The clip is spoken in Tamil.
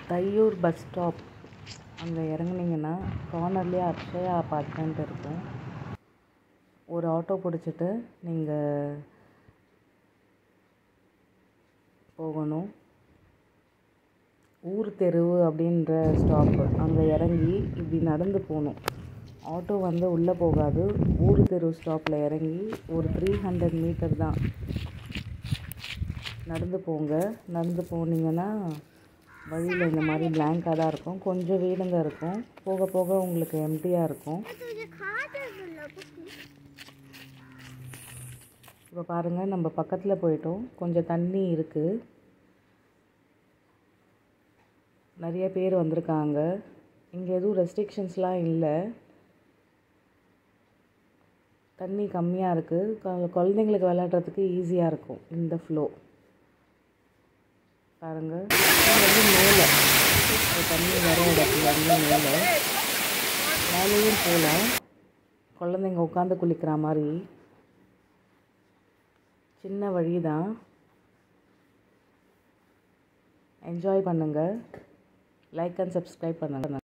தையூர் பஸ் ஸ்டாப் அங்கே இறங்குனீங்கன்னா கார்னர்லேயே அக்ஷயா அப்பார்ட்மெண்ட் இருக்கும் ஒரு ஆட்டோ பிடிச்சிட்டு நீங்கள் போகணும் ஊர் தெருவு அப்படின்ற ஸ்டாப்பு அங்கே இறங்கி இப்படி நடந்து போகணும் ஆட்டோ வந்து உள்ளே போகாது ஊர் தெரு ஸ்டாப்பில் இறங்கி ஒரு த்ரீ ஹண்ட்ரட் மீட்டர் தான் நடந்து போங்க நடந்து போனீங்கன்னா வழியில் இந்த மாதிரி பிளாங்காக தான் இருக்கும் கொஞ்சம் வீடுங்க இருக்கும் போக போக உங்களுக்கு எம்டியாக இருக்கும் இப்போ பாருங்கள் நம்ம பக்கத்தில் போயிட்டோம் கொஞ்சம் தண்ணி இருக்குது நிறைய பேர் வந்திருக்காங்க இங்கே எதுவும் ரெஸ்ட்ரிக்ஷன்ஸ்லாம் இல்லை தண்ணி கம்மியாக இருக்குது குழந்தைங்களுக்கு விளையாடுறதுக்கு ஈஸியாக இருக்கும் இந்த ஃப்ளோ பாருங்கள் இது வந்து மேலே இந்த தண்ணி வர இடத்துல வந்து மேலே மேலேயும் போகலாம் குழந்தைங்க உட்காந்து குளிக்கிற மாதிரி சின்ன வழி தான் என்ஜாய் பண்ணுங்கள் லைக் அண்ட் சப்ஸ்கிரைப் பண்ணுங்கள்